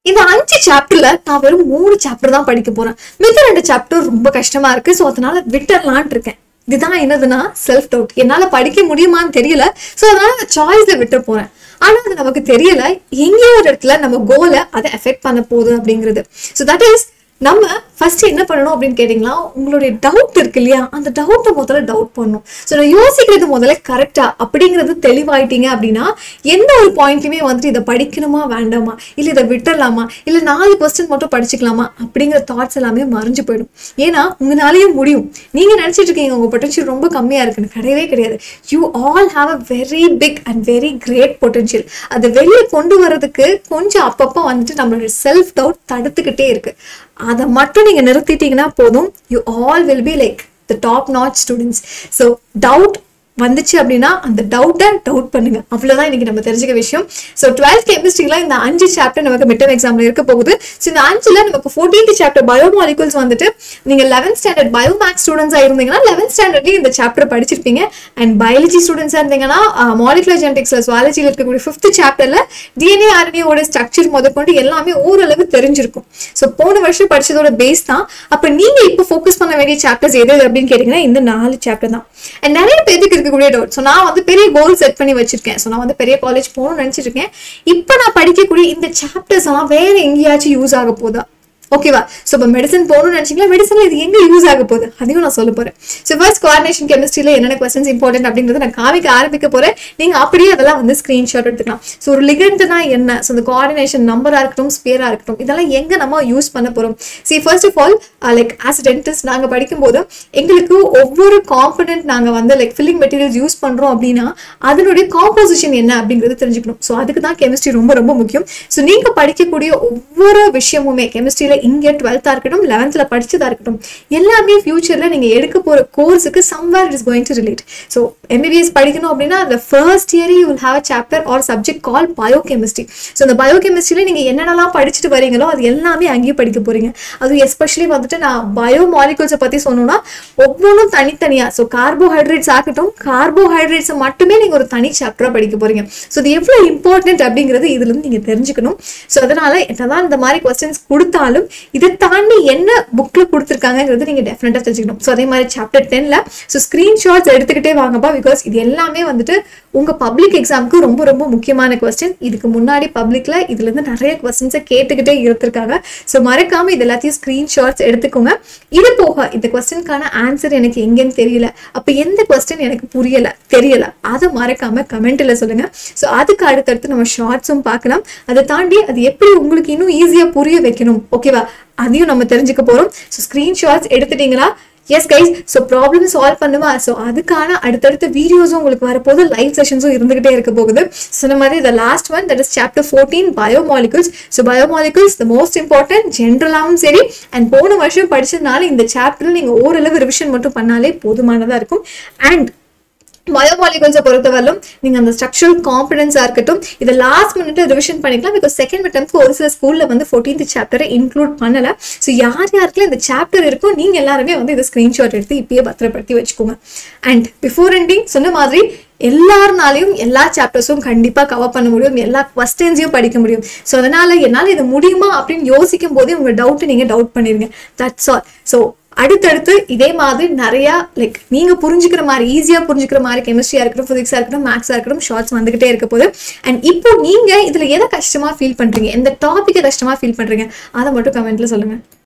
இந்த அஞ்சு சாப்டர்ல நான் வெறும் மூணு சாப்டர் தான் படிக்க போறேன் மித்த ரெண்டு சாப்டர் ரொம்ப கஷ்டமா இருக்கு ஸோ அதனால விட்டுறலான்ட்டு இருக்கேன் இதுதான் என்னதுன்னா செல்ஃப் டவுட் என்னால படிக்க முடியுமான்னு தெரியல ஸோ அதனால நான் சாய்ஸ்ல விட்டு போறேன் ஆனா அது நமக்கு தெரியல எங்கேயோ ஒரு இடத்துல நம்ம கோலை அதை எஃபெக்ட் பண்ண போகுது அப்படிங்கிறது ஸோ தட் இஸ் நம்ம ஃபர்ஸ்ட் என்ன பண்ணணும் அப்படின்னு கேட்டிங்களா உங்களுடைய டவுட் இருக்கு இல்லையா அந்த டவுட்டை முதல்ல டவுட் பண்ணணும் ஸோ நான் யோசிக்கிறது முதல்ல கரெக்டா அப்படிங்கிறது தெளிவாயிட்டீங்க அப்படின்னா எந்த ஒரு பாயிண்ட்லையுமே வந்துட்டு இதை படிக்கணுமா வேண்டாமா இல்லை இதை விட்டுறலாமா இல்லை நாலு பர்சன்ட் மட்டும் படிச்சுக்கலாமா அப்படிங்கிற தாட்ஸ் எல்லாமே மறைஞ்சு போயிடும் ஏன்னா உங்களாலேயும் முடியும் நீங்க நினைச்சிட்டு இருக்கீங்க உங்க பொட்டன்ஷியல் ரொம்ப கம்மியா இருக்குன்னு கிடையவே கிடையாது you all have a very big and very great potential அதை வெளியே கொண்டு வர்றதுக்கு கொஞ்சம் அப்பப்போ வந்துட்டு நம்மளுடைய செல்ஃப் டவுட் தடுத்துக்கிட்டே இருக்கு அதை மட்டும் நீங்க நிறுத்திட்டீங்கன்னா போதும் you all will be like the top not students so doubt வந்துச்சு அப்படின்னா அந்த டவுட்டை டவுட் பண்ணுங்க அவ்வளவுதான் இன்னைக்கு நம்ம தெரிஞ்சுக்க விஷயம் ஸோ டுவெல்த் கெமிஸ்ட்ரியில் இந்த அஞ்சு சாப்டர் நமக்கு மிட்டம் எக்ஸாம்ல இருக்க போகுது ஸோ இந்த அஞ்சுல நமக்கு ஃபோர்டீன்த் சாப்டர் பயோமாலிகுல்ஸ் வந்துட்டு நீங்க லெவன்த் ஸ்டாண்டர்ட் பயோமேக்ஸ் ஸ்டூடெண்ட்ஸா இருந்தீங்கன்னா லெவன்த் ஸ்டாண்டர்ட்லயும் இந்த சாப்டர் படிச்சிருப்பீங்க அண்ட் பயாலஜி ஸ்டூடெண்ட்ஸா இருந்தீங்கன்னா மாலிகுலர் ஜெனடிக்ஸ்ல சுவாலஜியில் இருக்கக்கூடிய ஃபிஃப்த் சாப்டர்ல டிஎன்ஏ ஆர்என்ஏவோட ஸ்ட்ரக்சர் முதற்கொண்டு எல்லாமே ஓரளவு தெரிஞ்சிருக்கும் ஸோ போன வருஷம் படிச்சதோட பேஸ் தான் அப்ப நீங்க இப்போ ஃபோக்கஸ் பண்ண வேண்டிய சாப்டர்ஸ் எது அப்படின்னு கேட்டீங்கன்னா இந்த நாலு சாப்டர் தான் அண்ட் நிறைய பேருக்கு இருக்கக்கூடிய டவுட் ஸோ நான் வந்து பெரிய கோல் செட் பண்ணி வச்சிருக்கேன் ஸோ நான் வந்து பெரிய காலேஜ் போகணும்னு நினைச்சிட்டு இருக்கேன் இப்போ நான் படிக்கக்கூடிய இந்த சாப்டர்ஸ் எல்லாம் வேற எங்கேயாச்சும் யூஸ் ஆக போதா ஓகேவா ஸோ இப்போ மெடிசன் போகணும்னு நினைச்சீங்களா மெடிசன்ல இது எங்க யூஸ் ஆக போகுது அதையும் நான் சொல்ல போறேன் ஸோ ஃபர்ஸ்ட் கோஆர்டினேஷன் கெமிஸ்ட்ரியில என்னென்ன கொஸ்டின்ஸ் இம்பார்ட்டன்ட் அப்படின்றத நான் காமிக்க ஆரம்பிக்க போறேன் நீங்க அப்படியே அதெல்லாம் வந்து ஸ்கிரீன்ஷாட் எடுத்துக்கலாம் ஸோ ஒரு லிகண்ட்னா என்ன ஸோ இந்த கோஆர்டினேஷன் நம்பரா இருக்கட்டும் ஸ்பியரா இருக்கட்டும் இதெல்லாம் எங்க நம்ம யூஸ் பண்ண போறோம் see first of all like as dentist நாங்க படிக்கும்போது எங்களுக்கு ஒவ்வொரு காம்பனன்ட் நாங்க வந்து லைக் ஃபில்லிங் மெட்டீரியல்ஸ் யூஸ் பண்றோம் அப்படின்னா அதனுடைய காம்போசிஷன் என்ன அப்படிங்கிறது தெரிஞ்சுக்கணும் ஸோ அதுக்கு தான் கெமிஸ்ட்ரி ரொம்ப ரொம்ப முக்கியம் ஸோ நீங்க படிக்கக்கூடிய ஒவ்வொரு விஷயமுமே கெமிஸ்ட்ரியில இங்கே டுவெல்த்தா இருக்கட்டும் லெவன்த்ல படிச்சதா இருக்கட்டும் எல்லாமே ஃபியூச்சர்ல நீங்க எடுக்க போற கோர்ஸுக்கு somewhere is going to relate so MBBS படிக்கணும் அப்படின்னா அந்த first year you will have a chapter or subject call biochemistry so இந்த பயோ கெமிஸ்ட்ரியில நீங்க என்னென்னலாம் படிச்சுட்டு வரீங்களோ அது எல்லாமே அங்கேயே படிக்க போறீங்க அது எஸ்பெஷலி வந்துட்டு நான் பயோ மாலிகுல்ஸை பத்தி சொன்னோம்னா ஒவ்வொன்றும் தனித்தனியா ஸோ கார்போஹைட்ரேட்ஸ் ஆகட்டும் கார்போஹைட்ரேட்ஸை மட்டுமே நீங்க ஒரு தனி சாப்டரா படிக்க போறீங்க ஸோ இது எவ்வளவு இம்பார்ட்டன்ட் அப்படிங்கிறது இதுல இருந்து நீங்க தெரிஞ்சுக்கணும் ஸோ அதனால என்னதான் இந்த மாதிரி கொஸ்டின்ஸ் கொடுத்தாலும் இதை தாண்டி என்ன புக்ல கொடுத்துருக்காங்கிறது நீங்க டெஃபினட்டா தெரிஞ்சுக்கணும் ஸோ அதே மாதிரி சாப்டர் டென்ல ஸோ ஸ்கிரீன்ஷாட்ஸ் எடுத்துக்கிட்டே வாங்கப்பா பிகாஸ் இது எல்லாமே வந்துட்டு உங்க பப்ளிக் எக்ஸாமுக்கு ரொம்ப ரொம்ப முக்கியமான கொஸ்டின் இதுக்கு முன்னாடி பப்ளிக்ல இதுல இருந்து நிறைய கொஸ்டின்ஸை கேட்டுக்கிட்டே இருந்திருக்காங்க ஸோ மறக்காம இது எல்லாத்தையும் ஸ்கிரீன்ஷாட்ஸ் எடுத்துக்கோங்க இது போக இந்த கொஸ்டினுக்கான ஆன்சர் எனக்கு எங்கன்னு தெரியல அப்ப எந்த கொஸ்டின் எனக்கு புரியல தெரியல அதை மறக்காம கமெண்ட்ல சொல்லுங்க ஸோ அதுக்கு அடுத்தடுத்து நம்ம ஷார்ட்ஸும் பார்க்கலாம் அதை தாண்டி அது எப்படி உங்களுக்கு இன்னும் ஈஸியா புரிய வைக்கணும் ஓகேவா அதையும் நம்ம தெரிஞ்சுக்க போறோம் ஸோ ஸ்கிரீன்ஷாட்ஸ் எடுத்துட்டீங்களா yes guys so problem solve பண்ணுமா ஸோ அதுக்கான அடுத்தடுத்த வீடியோஸும் உங்களுக்கு வரப்போது லைவ் செஷன்ஸும் இருந்துகிட்டே இருக்க போகுது சொன்ன மாதிரி the last one that is chapter fourteen biomolecules so biomolecules the most important ஜென்ரலாகவும் சரி அண்ட் போன வருஷம் படிச்சதுனால இந்த சாப்டரில் நீங்கள் ஓரளவு ரிவிஷன் மட்டும் பண்ணாலே போதுமானதாக இருக்கும் அண்ட் பயோமாலிகுல்ஸை பொறுத்தவரையிலும் நீங்கள் அந்த ஸ்ட்ரக்சரல் காம்பனன்ஸாக இருக்கட்டும் இதை லாஸ்ட் மினிட் ரிவிஷன் பண்ணிக்கலாம் பிகாஸ் செகண்ட் மிட்டம்க்கு ஒரு சில ஸ்கூலில் வந்து ஃபோர்டீன்த் சாப்டரை இன்க்ளூட் பண்ணலை ஸோ யார் யாருக்குலாம் இந்த சாப்டர் இருக்கோ நீங்கள் எல்லாருமே வந்து இதை ஸ்க்ரீன்ஷாட் எடுத்து இப்பயே பத்திரப்படுத்தி வச்சுக்கோங்க அண்ட் பிஃபோர் எண்டிங் சொன்ன மாதிரி எல்லாருனாலையும் எல்லா சாப்டர்ஸும் கண்டிப்பாக கவர் பண்ண முடியும் எல்லா கொஸ்டின்ஸையும் படிக்க முடியும் ஸோ அதனால என்னால் இது முடியுமா அப்படின்னு யோசிக்கும் போதே உங்கள் டவுட்டை நீங்கள் டவுட் பண்ணிருங்க தட்ஸ் ஆல் ஸோ அடுத்தடுத்து இதே மாதிரி நிறைய லைக் நீங்க புரிஞ்சுக்கிற மாதிரி ஈஸியா புரிஞ்சுக்கிற மாதிரி கெமிஸ்ட்ரியா இருக்கட்டும் பிசிக்ஸா இருக்கட்டும் மேக்ஸா இருக்கட்டும் ஷார்ட்ஸ் வந்துகிட்டே இருக்க போது அண்ட் இப்போ நீங்க இதுல எதை கஷ்டமா ஃபீல் பண்றீங்க எந்த டாபிக்கை கஷ்டமா ஃபீல் பண்றீங்க அதை மட்டும் கமெண்ட்ல சொல்லுங்க